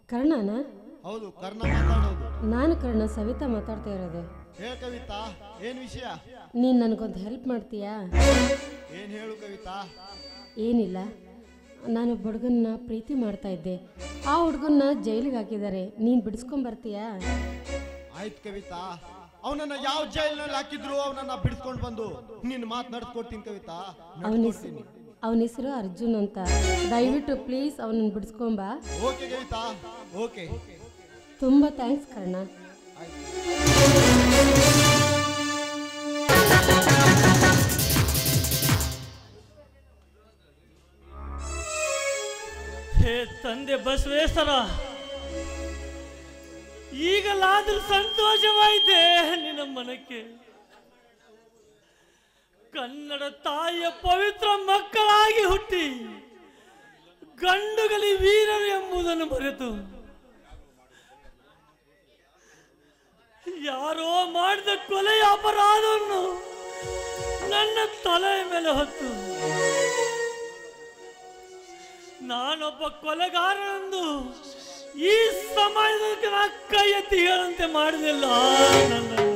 ಕರ್ಣನ ಹೌದು ಕರ್ಣ ಮಾತಾಡೋದು ನಾನು ಕರ್ಣ ಸವಿತಾ ಮಾತಾಡ್ತಾ ಇರೋದು ಹೇಳ ಕವಿತಾ ಏನ್ ವಿಷಯ ನೀನು ನನಗೊಂದು ಹೆಲ್ಪ್ ಮಾಡ್ತೀಯಾ ಏನ್ ಹೇಳು ಕವಿತಾ ಏನಿಲ್ಲ ನಾನು ಒಬ್ಬ ಹುಡುಗನ್ನ ಪ್ರೀತಿ ಮಾಡ್ತಾ ಇದ್ದೆ ಆ ಹುಡುಗನ್ನ ಜೈಲಿಗೆ ಹಾಕಿದ್ದಾರೆ ನೀನು ಬಿಡಿಸ್ಕೊಂಬರ್ತೀಯಾ ಆಯ್ತು ಕವಿತಾ ಅವನನ್ನ ಯಾವ ಜೈಲ್ನಲ್ಲಿ ಹಾಕಿದ್ರು ಅವನನ್ನ ಬಿಡಿಸ್ಕೊಂಡು ಬಂದು ನಿನ್ನ ಮಾತು ನಡ್ಸ್ಕೊಡ್ತೀನಿ ಕವಿತಾ ಅವನ ಹೆಸರು ಅವನ ಹೆಸರು ಅರ್ಜುನ್ ಅಂತ ದಯವಿಟ್ಟು ಪ್ಲೀಸ್ ಅವನನ್ನು ಬಿಡಿಸ್ಕೊಂಬ ಓಕೆ ಕವಿತಾ ಓಕೆ ತುಂಬ ಥ್ಯಾಂಕ್ಸ್ ಕರ್ಣ ಹೇ ತಂದೆ ಬಸವೇಶ್ವರ ಈಗಲಾದ್ರೂ ಸಂತೋಷವಾಯಿತೆ ನಿನ್ನ ಮನಕ್ಕೆ ಕನ್ನಡ ತಾಯಿಯ ಪವಿತ್ರ ಮಕ್ಕಳಾಗಿ ಹುಟ್ಟಿ ಗಂಡುಗಲಿ ವೀರರು ಎಂಬುದನ್ನು ಮರೆತು ಯಾರೋ ಮಾಡಿದ ಕೊಲೆಯ ಅಪರಾಧವನ್ನು ನನ್ನ ತಲೆಯ ಮೇಲೆ ಹೊತ್ತು ನಾನೊಬ್ಬ ಕೊಲೆಗಾರನೆಂದು ಈ ಸಮಾಜಕ್ಕೆ ನಾ ಕೈ ಎತ್ತಿ ಹೇಳಂತೆ ಮಾಡಿದಿಲ್ಲ ನನ್ನನ್ನು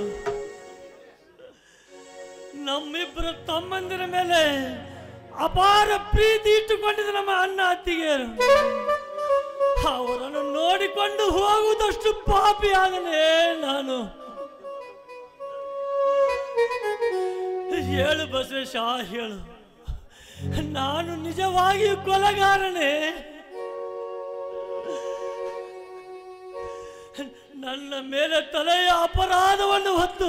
ನಮ್ಮಿಬ್ಬರ ತಮ್ಮಂದಿರ ಮೇಲೆ ಅಪಾರ ಪ್ರೀತಿ ಇಟ್ಟುಕೊಂಡಿದ್ದ ನಮ್ಮ ಅಣ್ಣ ಅತ್ತಿಗೆಯರು ಅವರನ್ನು ನೋಡಿಕೊಂಡು ಹೋಗುವುದಷ್ಟು ಪಾಪಿಯಾಗನೆ ನಾನು ಹೇಳು ಬಸವೇಶ ಹೇಳು ನಾನು ನಿಜವಾಗಿಯೂ ಕೊಲೆಗಾರನೇ ನನ್ನ ಮೇಲೆ ತಲೆಯ ಅಪರಾಧವನ್ನು ಹೊತ್ತು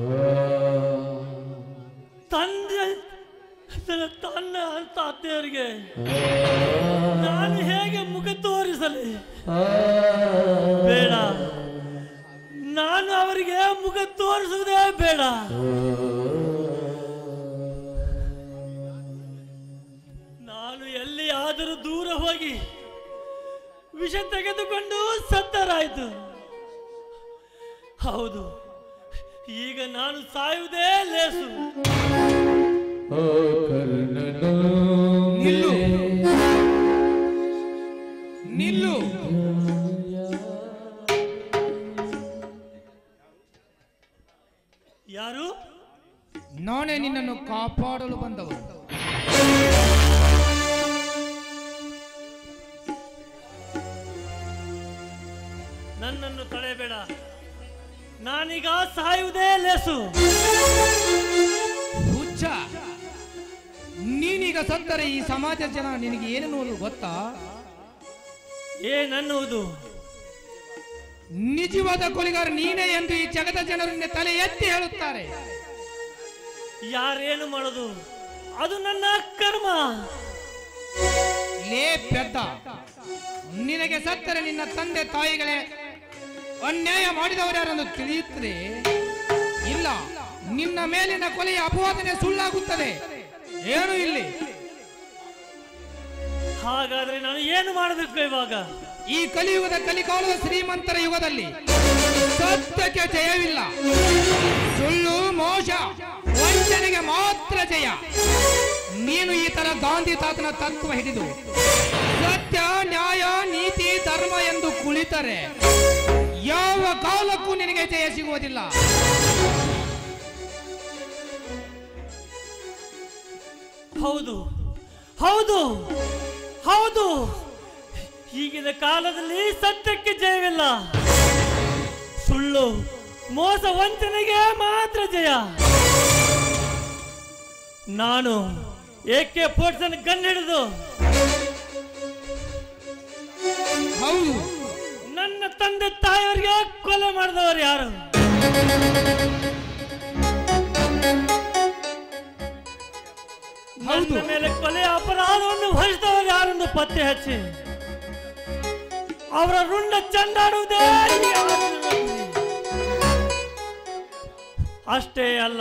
ತಂದೆ ತನ್ನ ತನ್ನ ತಾತೆಯರಿಗೆ ನಾನು ಹೇಗೆ ಮುಖ ತೋರಿಸಲಿ ಬೇಡ ನಾನು ಅವರಿಗೆ ಮುಖ ತೋರಿಸುವುದೇ ಬೇಡ ನಾನು ಎಲ್ಲಿ ಆದರೂ ದೂರ ಹೋಗಿ ವಿಷ ತೆಗೆದುಕೊಂಡು ಸತ್ತರಾಯಿತು ಹೌದು ಈಗ ನಾನು ಸಾಯುವುದೇ ಲೇಸು ನಿಲ್ಲು ನಿಲ್ಲು ಯಾರು ನಾನೇ ನಿನ್ನನ್ನು ಕಾಪಾಡಲು ಬಂದವರು ನನ್ನನ್ನು ತಡೆಯಬೇಡ ನಾನೀಗ ಸಾಯುವುದೇ ಲೇಸು ಹುಚ್ಚ ನೀನೀಗ ಸತ್ತರೆ ಈ ಸಮಾಜದ ಜನ ನಿನಗೆ ಏನೆನ್ನುವುದು ಗೊತ್ತಾ ಏನನ್ನುವುದು ನಿಜವಾದ ಕೊಲೆಗಾರ ನೀನೇ ಎಂದು ಈ ಜಗದ ಜನರು ನಿನ್ನ ತಲೆ ಎತ್ತಿ ಹೇಳುತ್ತಾರೆ ಯಾರೇನು ಮಾಡೋದು ಅದು ನನ್ನ ಕರ್ಮ ಲೇ ಪೆದ್ದ ನಿನಗೆ ಸತ್ತರೆ ನಿನ್ನ ತಂದೆ ತಾಯಿಗಳೇ ಅನ್ಯಾಯ ಮಾಡಿದವರ್ಯಾರೆಂದು ತಿಳಿಯುತ್ತದೆ ಇಲ್ಲ ನಿನ್ನ ಮೇಲಿನ ಕೊಲೆಯ ಅಪವಾದನೆ ಸುಳ್ಳಾಗುತ್ತದೆ ಏನು ಇಲ್ಲಿ ಹಾಗಾದ್ರೆ ನಾನು ಏನು ಮಾಡಬೇಕು ಇವಾಗ ಈ ಕಲಿಯುಗದ ಕಲಿಕಾಲದ ಶ್ರೀಮಂತರ ಯುಗದಲ್ಲಿ ಸತ್ಯಕ್ಕೆ ಜಯವಿಲ್ಲ ಸುಳ್ಳು ಮೋಸ ವಂಚನೆಗೆ ಮಾತ್ರ ಜಯ ನೀನು ಈ ತರ ಗಾಂಧಿ ತಾತನ ತತ್ವ ಹಿಡಿದು ಸತ್ಯ ನ್ಯಾಯ ನೀತಿ ಧರ್ಮ ಎಂದು ಕುಳಿತರೆ ಯಾವ ಕಾಲಕ್ಕೂ ನಿನಗೆ ಜಯ ಸಿಗುವುದಿಲ್ಲ ಹೌದು ಹೌದು ಹೌದು ಈಗಿನ ಕಾಲದಲ್ಲಿ ಸತ್ಯಕ್ಕೆ ಜಯವಿಲ್ಲ ಸುಳ್ಳು ಮೋಸ ವಂಚನೆಗೆ ಮಾತ್ರ ಜಯ ನಾನು ಏಕೆ ಪೋಟ್ಸನ್ ಗನ್ ಹಿಡಿದು ಹೌದು ನನ್ನ ತಂದೆ ತಾಯಿಯವರಿಗೆ ಕೊಲೆ ಮಾಡಿದವರು ಯಾರು ಹೌದು. ನನ್ನ ಮೇಲೆ ಕೊಲೆಯ ಅಪರಾಧವನ್ನು ಹೊರಿಸಿದವರು ಯಾರೆಂದು ಪತ್ತೆ ಹಚ್ಚಿ ಅವರ ರುಂಡ ಚಂಡಾಡುವುದೇ ಈ ಆಟದಲ್ಲಿ. ಅಷ್ಟೇ ಅಲ್ಲ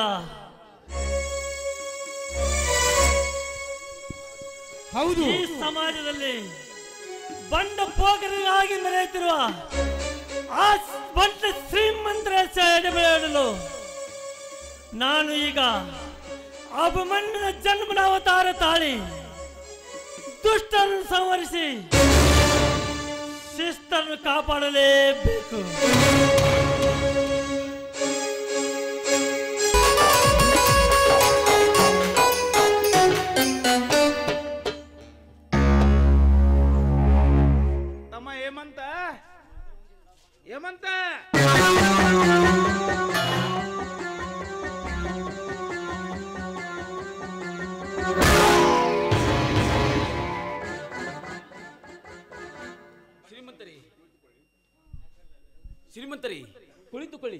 ಹೌದು ಈ ಸಮಾಜದಲ್ಲಿ ಬಂಡ ಪೋಕರಿಗಾಗಿ ಮೆರೆಯುತ್ತಿರುವ ಆ ಬಂಡ ಶ್ರೀಮಂತರ ಎಡೆಬಿಡಲು ನಾನು ಈಗ ಅಭಿಮನ್ಯನ ಜನ್ಮನ ಅವತಾರ ತಾಳಿ ದುಷ್ಟರನ್ನು ಸಂಹರಿಸಿ ಶಿಸ್ತನ್ನು ಕಾಪಾಡಲೇಬೇಕು ತಮ್ಮ ಹೇಮಂತ ಹೇಮಂತ ಶ್ರೀಮಂತರಿ ಶ್ರೀಮಂತರಿ ಕುಳಿತುಕೊಳ್ಳಿ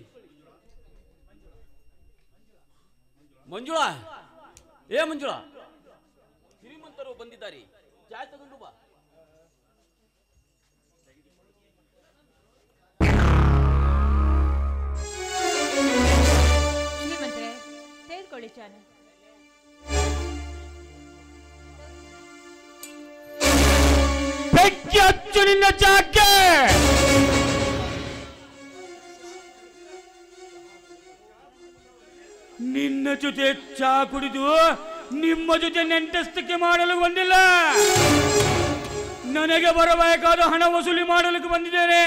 ಮಂಜುಳಾ ಏ ಮಂಜುಳಾ ಶ್ರೀಮಂತರು ಬಂದಿದ್ದಾರೆ ಚಾಯ್ ತಗೊಂಡು ಬಾ ಶ್ರೀಮಂತ್ರೆ ತೆಗೆದುಕೊಳ್ಳಿ ಚಾನ ಬೆಂಕಿ ಹಚ್ಚು ನಿನ್ನ ಚಾಕೆ ನಿನ್ನ ಜೊತೆ ಚಾ ಕುಡಿದು ನಿಮ್ಮ ಜೊತೆ ನೆಂಟಸ್ತಕ್ಕೆ ಮಾಡಲು ಬಂದಿಲ್ಲ ನನಗೆ ಬರಬೇಕಾದ ಹಣ ವಸೂಲಿ ಮಾಡಲಿಕ್ಕೆ ಬಂದಿದ್ದೇನೆ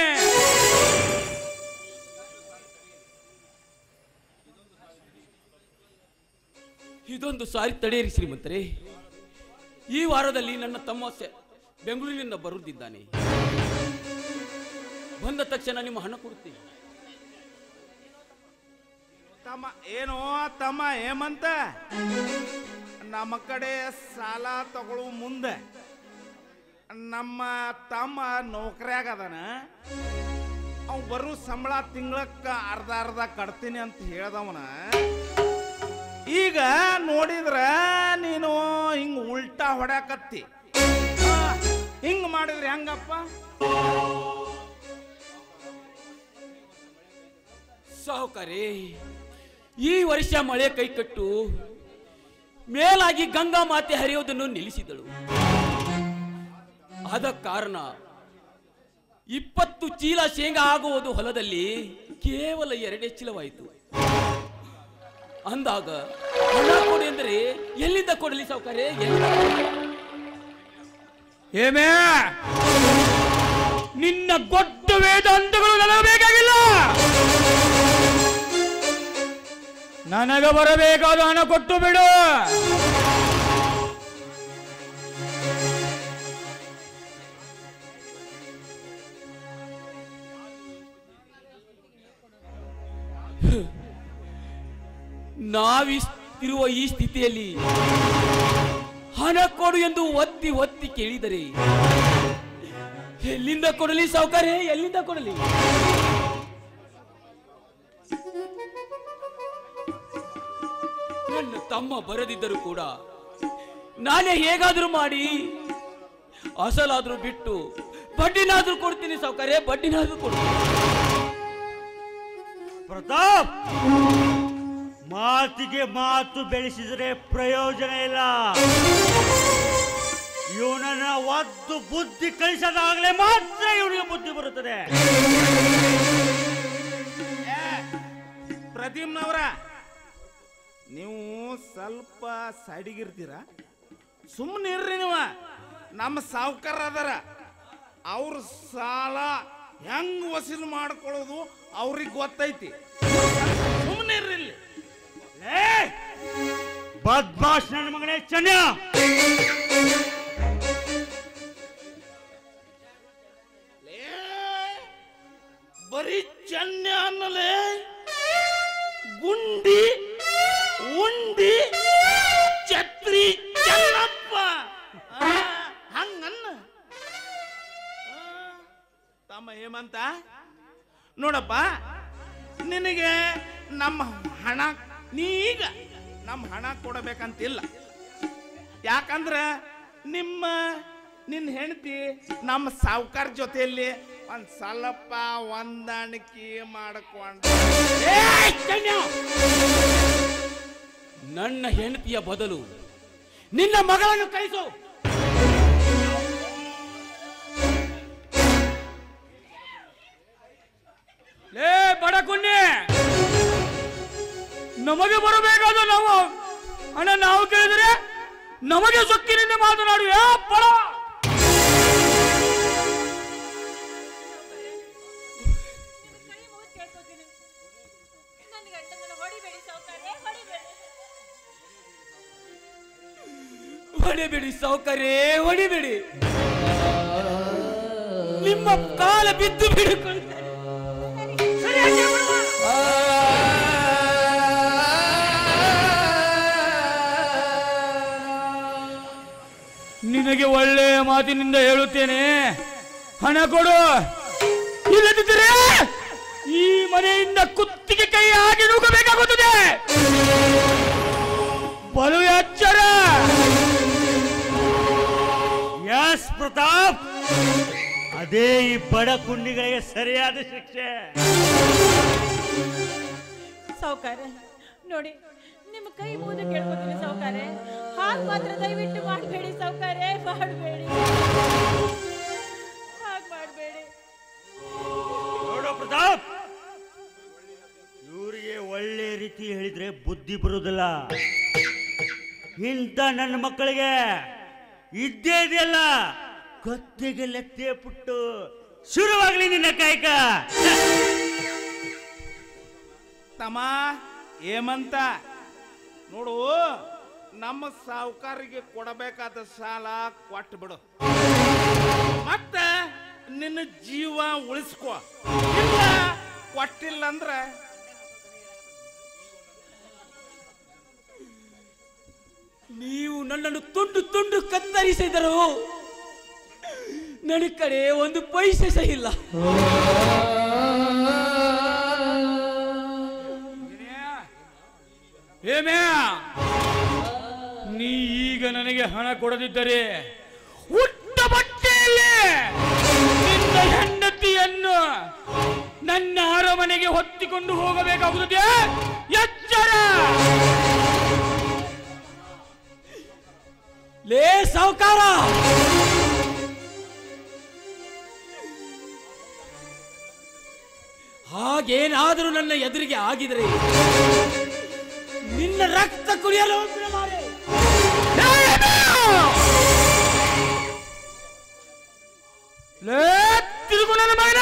ಇದೊಂದು ಸಾರಿ ತಡೆಯಿರಿ ಶ್ರೀಮಂತರೇ ಈ ವಾರದಲ್ಲಿ ನನ್ನ ತಮ್ಮ ಸೆ- ಬೆಂಗಳೂರಿನಿಂದ ಬರುತ್ತಿದ್ದಾನೆ ಬಂದ ತಕ್ಷಣ ನಿಮ್ಮ ಹಣ ಕೊಡುತ್ತೇನೆ ತಮ್ಮ ಏನು ತಮ್ಮ ಹೇಮಂತ ನಮ್ಮ ಕಡೆ ಸಾಲ ತಗೊಳ್ಳೋ ಮುಂದೆ ನಮ್ಮ ತಮ್ಮ ನೌಕರ್ಯಾಗ ಅದಾನ ಅವ್ ಬರೋ ಸಂಬಳ ತಿಂಗಳಕ್ಕ ಅರ್ಧ ಅರ್ಧ ಕಟ್ತೀನಿ ಅಂತ ಹೇಳ್ದವನ ಈಗ ನೋಡಿದ್ರ ನೀನು ಹಿಂಗ್ ಉಲ್ಟಾ ಹೊಡ್ಯಾಕತ್ತಿ ಆ, ಹಿಂಗ್ ಮಾಡಿದ್ರೆ ಹೆಂಗಪ್ಪ ಸಾಹುಕಾರಿ ಈ ವರ್ಷ ಮಳೆ ಕೈಕಟ್ಟು ಮೇಲಾಗಿ ಗಂಗಾ ಮಾತೆ ಹರಿಯೋದನ್ನು ನಿಲ್ಲಿಸಿದಳು ಆದ ಕಾರಣ ಇಪ್ಪತ್ತು ಚೀಲ ಶೇಂಗಾ ಆಗುವುದು ಹೊಲದಲ್ಲಿ ಕೇವಲ ಎರಡೇ ಚೀಲವಾಯಿತು ಅಂದಾಗ ಹಣ ಕೊಡಿ ಎಂದರೆ ಎಲ್ಲಿಂದ ಕೊಡಲಿ ಸಾಹುಕಾರೆ ಎಲ್ಲಿಂದ ಕೊಡಲಿ? ಏಮೇ ನಿನ್ನ ಗೊಟ್ಟು ವೇದಾಂತಗಳು ನನಗೆ ಬೇಕಾಗಿಲ್ಲ ನನಗೆ ಬರಬೇಕಾದ ಹಣ ಕೊಟ್ಟು ಬಿಡು ನಾವಿರುವ ಈ ಸ್ಥಿತಿಯಲ್ಲಿ ಹಣ ಕೊಡು ಎಂದು ಒತ್ತಿ ಒತ್ತಿ ಕೇಳಿದರೆ ಎಲ್ಲಿಂದ ಕೊಡಲಿ ಸಾವುಕಾರೆ ಎಲ್ಲಿಂದ ಕೊಡಲಿ ನನ್ನ ತಮ್ಮ ಬರದಿದ್ದರೂ ಕೂಡ ನಾನೇ ಹೇಗಾದ್ರೂ ಮಾಡಿ ಅಸಲಾದ್ರೂ ಬಿಟ್ಟು ಬಡ್ಡಿನಾದ್ರೂ ಕೊಡ್ತೀನಿ ಸಾವುಕಾರೆ ಬಡ್ಡಿನಾದ್ರೂ ಕೊಡ್ತೀನಿ ಪ್ರತಾಪ್ ಮಾತಿಗೆ ಮಾತು ಬೆಳೆಸಿದರೆ ಪ್ರಯೋಜನ ಇಲ್ಲ ಇವನನ್ನ ಒದ್ದು ಬುದ್ಧಿ ಕಲಿಸೋದಾಗಲೇ ಮಾತ್ರ ಇವನಿಗೆ ಬುದ್ಧಿ ಬರುತ್ತದೆ ಪ್ರದೀಮ್ನವ್ರ ನೀವು ಸ್ವಲ್ಪ ಸೈಡಿಗಿರ್ತೀರ ಸುಮ್ಮನೆ ಇರ್ರಿ ನೀವು ನಮ್ಮ ಸಾವುಕಾರ ಅದಾರ ಅವ್ರ ಸಾಲ ಹೆಂಗ್ ವಸೂಲು ಮಾಡ್ಕೊಳ್ಳೋದು ಅವ್ರಿಗೆ ಗೊತ್ತೈತಿ ಸುಮ್ಮನೆ ಇರ್ರಿ ಇಲ್ಲಿ. ಏ ಬದ್ಮಾಶ್ ನನ್ನ ಮಗನೇ ಚನ್ಯ ಲೇ, ಬರೀ ಚೆನ್ನ ಅನ್ನಲೇ ಗುಂಡಿ ಉಂಡಿ ಛತ್ರಿ ಚೆನ್ನಪ್ಪ ಆ, ಹಂಗನ್ನ ಆ, ತಮ್ಮ ಹೇಮಂತ ನೋಡಪ್ಪ ನಿನಗೆ ನಮ್ಮ ಹಣ ನೀಗ ನಮ್ಮ ಹಣ ಕೊಡಬೇಕಂತಿಲ್ಲ ಯಾಕಂದ್ರೆ ನಿಮ್ಮ ನಿನ್ನ ಹೆಂಡತಿ ನಮ್ಮ ಸಾವುಕಾರ ಜೊತೆಯಲ್ಲಿ ಒಂದ್ ಸ್ವಲ್ಪ ಹೊಂದಾಣಿಕೆ ಮಾಡ್ಕೊಂಡು ಏಯ್, ಚನ್ಯ! ನನ್ನ ಹೆಂಡತಿಯ ಬದಲು ನಿನ್ನ ಮಗಳನ್ನು ಕಳಿಸು ಲೇ ಬಡ ಕುನ್ನಿ ನಮಗೆ ಬರಬೇಕಾದ ನಾವು ಹಣ ನಾವು ಕೇಳಿದರೆ ನಮಗೆ ಸೊಕ್ಕಿನಿಂದ ಮಾತನಾಡು ಏ ಬಡ ಹೊಡಿಬೇಡಿ ಸೌಕರ್ಯ ಹೊಡಿಬೇಡಿ ನಿಮ್ಮ ಕಾಲ ಬಿದ್ದು ಬಿಡುಕೊಳ್ತೇನೆ ನಿನಗೆ ಒಳ್ಳೆಯ ಮಾತಿನಿಂದ ಹೇಳುತ್ತೇನೆ ಹಣ ಕೊಡು ಇಲ್ಲದಿದ್ದರೆ ಈ ಮನೆಯಿಂದ ಕುತ್ತಿಗೆ ಕೈ ಹಾಕಿ ನೂಕಬೇಕಾಗುತ್ತದೆ ಬಲು ಎಚ್ಚರ ಯಸ್ ಪ್ರತಾಪ್ ಅದೇ ಈ ಬಡ ಕುಂಡಿಗಳಿಗೆ ಸರಿಯಾದ ಶಿಕ್ಷೆ ಸಾವುಕಾರ ನೋಡಿ ನಿಮ್ಮ ಕೈ ಮುಗಿದು ಕೇಳ್ಕೊತೀನಿ ಸಾವುಕಾರೆ ಹಾಗೆ ಮಾತ್ರ ದಯವಿಟ್ಟು ಮಾಡಬೇಡಿ ಸಾವುಕಾರೆ ಮಾಡಬೇಡಿ ಹಾಗೆ ಮಾಡಬೇಡಿ ನೋಡು ಪ್ರತಾಪ್ ಇವರಿಗೆ ಒಳ್ಳೆ ರೀತಿ ಹೇಳಿದ್ರೆ ಬುದ್ಧಿ ಬರುವುದಿಲ್ಲ ಇಂಥ ನನ್ನ ಮಕ್ಕಳಿಗೆ ಇದ್ದೇ ಇದೆಯಲ್ಲ ಕತ್ತಿಗೆ ಲೆತ್ತೆ ಪುಟ್ಟು ಶುರುವಾಗ್ಲಿ ನಿನ್ನ ಕಾಯಕ ತಮ್ಮ ಏಮಂತ ನೋಡು ನಮ್ಮ ಸಾಹುಕಾರಿಗೆ ಕೊಡಬೇಕಾದ ಸಾಲ ಕೊಟ್ಟು ಬಿಡು ಮತ್ತೆ ನಿನ್ನ ಜೀವ ಉಳಿಸ್ಕೋ ಇಲ್ಲ ಕೊಟ್ಟಿಲ್ಲ ಅಂದ್ರೆ ನೀವು ನನ್ನನ್ನು ತುಂಡು ತುಂಡು ಕತ್ತರಿಸಿದರು ನನ್ನ ಕಡೆ ಒಂದು ಪೈಸೆ ಸಹ ಇಲ್ಲ ಏಮೇ ನೀ ಈಗ ನನಗೆ ಹಣ ಕೊಡದಿದ್ದರೆ ಉಟ್ಟ ಬಟ್ಟೆಯಲ್ಲಿ ನಿನ್ನ ಹೆಂಡತಿಯನ್ನು ನನ್ನ ಅರಮನೆಗೆ ಹೊತ್ತಿಕೊಂಡು ಹೋಗಬೇಕಾಗುತ್ತದೆ ಎಚ್ಚರ ಲೇ ಸಾವುಕಾರ ಹಾಗೇನಾದರೂ ನನ್ನ ಎದುರಿಗೆ ಆಗಿದರೆ ನಿನ್ನ ರಕ್ತ ಕುಡಿಯಲು ಬಿಡಲಾರೆ. ಲೇ ತಿರುಗು ನನ್ನ ಮಗನ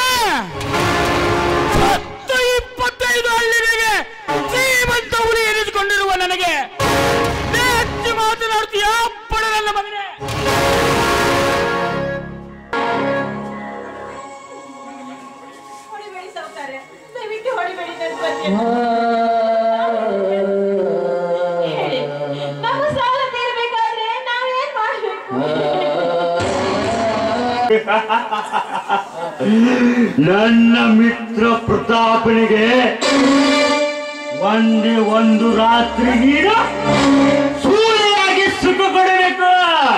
ಹತ್ತು ಇಪ್ಪತ್ತೈದು ಹಳ್ಳಿಗಳಿಗೆ ಶ್ರೀಮಂತ ಹುಲಿ ಎನಿಸಿಕೊಂಡಿರುವ ನನಗೆ ಲೇ ಹೆಚ್ಚು ಮಾತನಾಡ್ತೀಯ ಅಪ್ಪಡ ನನ್ನ ಮಗನೇ ಹೊಡಿಬೇಡಿ ಸಾವುಕಾರೆ ದಯವಿಟ್ಟು ಹೊಡಿಬೇಡಿ ನನ್ನ ಬಗ್ಗೆ ಹೇಳಿ ನಮ್ಮ ಸಾಲ ತೀರ್ಬೇಕಾದ್ರೆ ನಾವೇನ್ ಮಾಡ್ಬೇಕು ನನ್ನ ಮಿತ್ರ ಪ್ರತಾಪನಿಗೆ ಒಂದೇ ಒಂದು ರಾತ್ರಿ ನೀನು ಸೂರ್ಯಾಗಿ ಸುಖ ಕೊಡಬೇಕು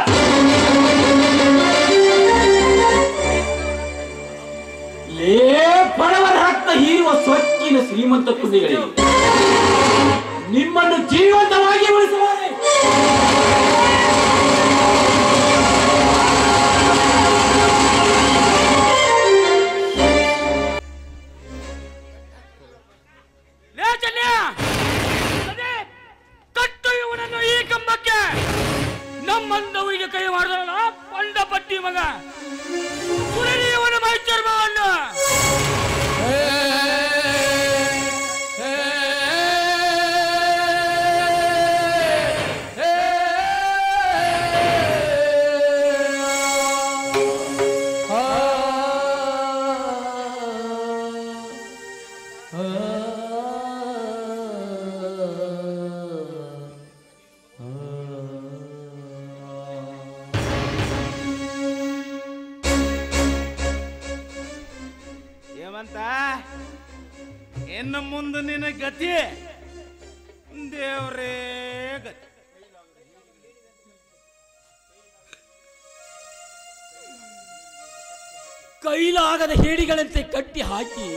ಲೇ ಬಡವರ ರಕ್ತ ಹೀರುವ ಸ್ವಚ್ಛಿನ ಶ್ರೀಮಂತ ಕುಂದಿಗಳಿಗೆ ನಿಮ್ಮನ್ನು ಜೀವಂತವಾಗಿ ಉಳಿಸುವಾರೆ ಲೇ ಚೆನ್ಯ ಅದೇ, ಕಟ್ಟು ಇವನನ್ನು ಈ ಕಂಬಕ್ಕೆ ನಮ್ಮಂದವರಿಗೆ ಕೈ ಮಾಡಿದವನ ಪಂಡ ಪಟ್ಟಿ ಮಗ ಸುರಳಿ ಇವನ ಮೈ ಚರ್ಮವನ್ನು ಏಮಂತ ಇನ್ನು ಮುಂದೆ ನಿನ್ನ ಗತಿ ದೇವ್ರೇ ಗತಿ ಕೈಲಾಗದ ಹೇಡಿಗಳಂತೆ ಕಟ್ಟಿ ಹಾಕಿ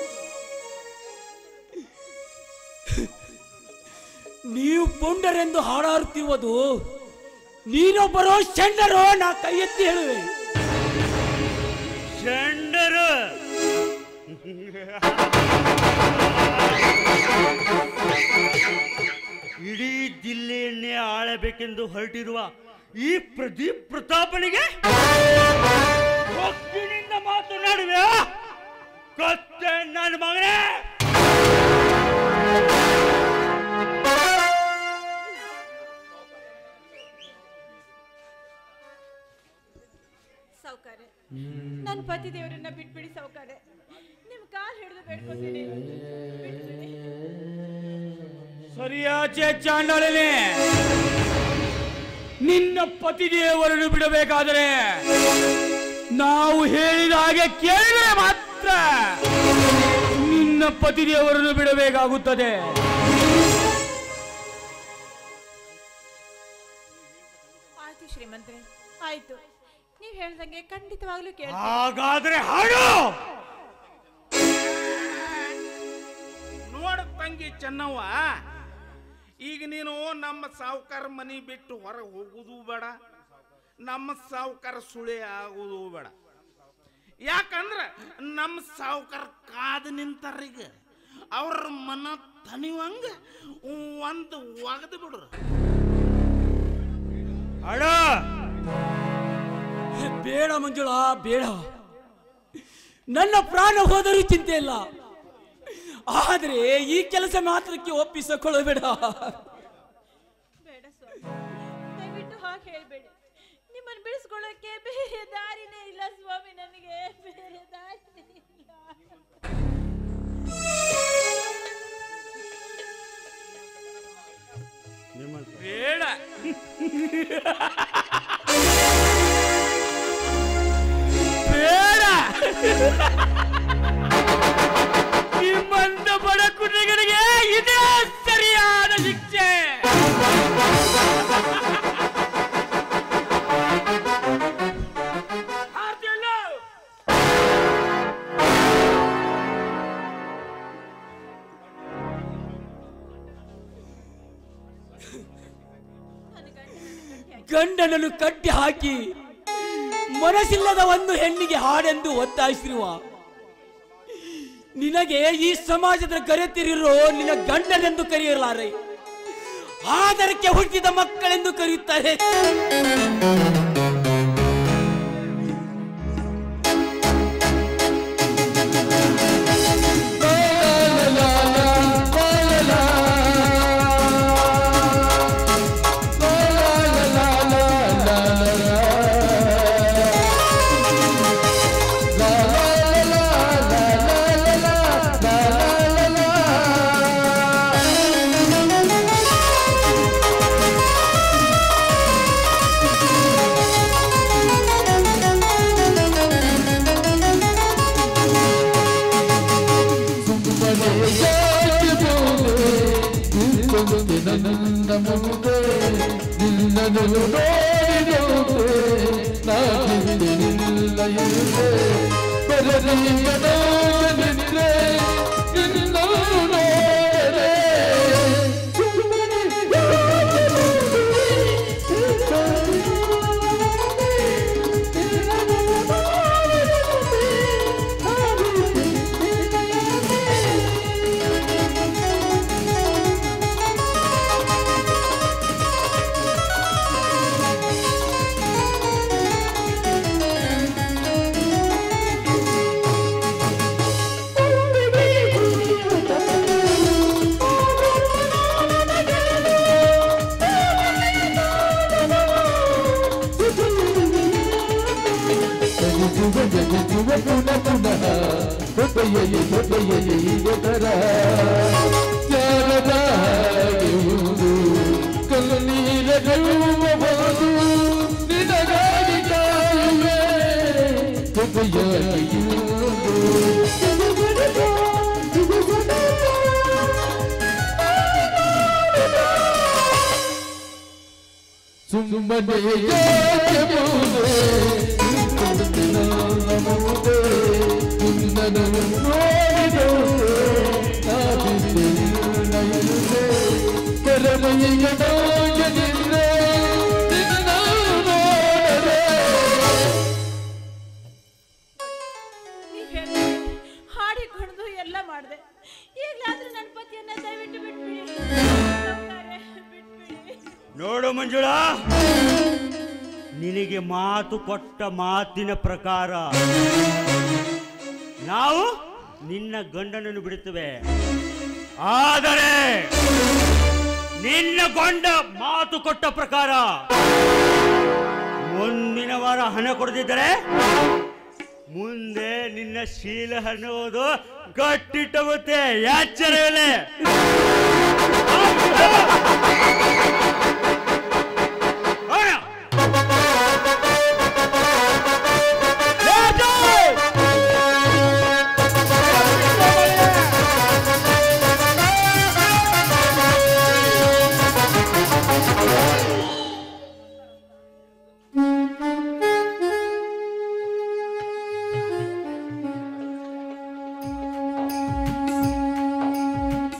ನೀವು ಪುಂಡರೆಂದು ಹಾಡಾಡುತ್ತಿರುವುದು ನೀನೊಬ್ಬರೋ ಚಂಡರೋ ನಾ ಕೈ ಎತ್ತಿ ಹೇಳುವೆ ಚಂಡರು ಇಡೀ ಜಿಲ್ಲೆಯನ್ನೇ ಆಳಬೇಕೆಂದು ಹೊರಟಿರುವ ಈ ಪ್ರದೀಪ್ ಪ್ರತಾಪನಿಗೆ ಕೊಕ್ಕಿನಿಂದ ಮಾತನಾಡುವೆ ಕತ್ತೆ ನನ್ನ ಮಗನೇ ಪತಿ ದೇವರನ್ನ ಬಿಟ್ಬಿಡಿ ಸಾವುಕಾರೆ ನಿಮ್ ಕಾಲ್ ಹಿಡಿದು ಬೇಡ್ಕೊತೀನಿ ಬಿಟ್ಬಿಡಿ ಸರಿಯಾಚೆ ಚಾಂಡಾಳನೆ ನಿನ್ನ ಪತಿದೇವರನ್ನು ಬಿಡಬೇಕಾದರೆ ನಾವು ಹೇಳಿದ ಹಾಗೆ ಕೇಳಿದರೆ ಮಾತ್ರ ನಿನ್ನ ಪತಿದೇವರನ್ನು ಬಿಡಬೇಕಾಗುತ್ತದೆ ಆಯ್ತು ಶ್ರೀಮಂತ್ರೆ ಆಯ್ತು ನೀವ್ ಹೇಳ್ದಂಗೆ ಖಂಡಿತವಾಗ್ಲೂ ಕೇಳ ಹಾಗಾದ್ರೆ ಹಾಡು ನೋಡ ತಂಗಿ ಚೆನ್ನವ್ವ ಈಗ ನೀನು ನಮ್ಮ ಸಾವುಕಾರ ಮನಿ ಬಿಟ್ಟು ಹೊರಗೆ ಹೋಗುದು ಬೇಡ ನಮ್ಮ ಸಾವುಕಾರ ಸುಳಿ ಆಗುದು ಬೇಡ ಯಾಕಂದ್ರೆ ನಮ್ಮ ಸಾವುಕಾರ ಕಾದು ನಿಂತಾರೀಗ ಅವ್ರ ಮನ ತನಿವಂಗ ಒಂದು ಒಗದು ಬಿಡ್ರು ಹಾಡು ಬೇಡ ಮಂಜುಳಾ ಬೇಡ ನನ್ನ ಪ್ರಾಣ ಹೋದರೂ ಚಿಂತೆ ಇಲ್ಲ ಆದರೆ ಈ ಕೆಲಸ ಮಾತ್ರಕ್ಕೆ ಒಪ್ಪಿಸಿಕೊಳ್ಳಬೇಡ ಬೇಡ ಸ್ವಾಮಿ ದಯವಿಟ್ಟು ಹಾಗೆ ಹೇಳ್ಬೇಡಿ ನಿಮ್ಮನ್ನ ಬಿಡಿಸ್ಕೊಳ್ಳೋಕೆ ಬೇರೆ ದಾರಿನೇ ಇಲ್ಲ ಸ್ವಾಮಿ ನನಗೆ ಬೇರೆ ದಾರಿನೇ ಇಲ್ಲ ಬೇಡ ಬೇಡ ನಿಮ್ಮಂತ ಬಡ ಕುಟುಂಬಗಳಿಗೆ ಇದೇ ಸರಿಯಾದ ಶಿಕ್ಷೆ ಆರ್ತಿಯಲ್ಲ? ಗಂಡನನ್ನು ಕಟ್ಟಿ ಹಾಕಿ ಮನಸ್ಸಿಲ್ಲದ ಒಂದು ಹೆಣ್ಣಿಗೆ ಹಾಡೆಂದು ಒತ್ತಾಯಿಸಿರುವ ನಿನಗೆ ಈ ಸಮಾಜದ ಕರೆತಿರಿರೋ ನಿನ್ನ ಗಂಡನೆಂದು ಕರೆಯಲಾರೆ ಆದರಕ್ಕೆ ಹುಟ್ಟಿದ ಮಕ್ಕಳೆಂದು ಕರೆಯುತ್ತಾರೆ ನೀವ್ ಹೇಳ್ದಂಗೆ ಹಾಡಿ ಕುಣಿದು ಎಲ್ಲ ಮಾಡಿದೆ ಈಗಲಾದ್ರೂ ನನ್ನ ಪತಿಯನ್ನ ದಯವಿಟ್ಟು ಬಿಟ್ಬಿಡಿ ಸಾವ್ಕಾರೆ, ಬಿಟ್ಬಿಡಿ ನೋಡು ಮಂಜುಳಾ ನಿನಗೆ ಮಾತು ಕೊಟ್ಟ ಮಾತಿನ ಪ್ರಕಾರ ನಾವು ನಿನ್ನ ಗಂಡನನ್ನು ಬಿಡುತ್ತೇವೆ ಆದರೆ ನಿನ್ನ ಗಂಡ ಮಾತು ಕೊಟ್ಟ ಪ್ರಕಾರ ಮುಂದಿನ ವಾರ ಹಣ ಕೊಡದಿದ್ದರೆ ಮುಂದೆ ನಿನ್ನ ಶೀಲ ಅನ್ನೋದು ಗಟ್ಟಿಟ್ಟಗುತ್ತೆ ಯಾಚರವೇ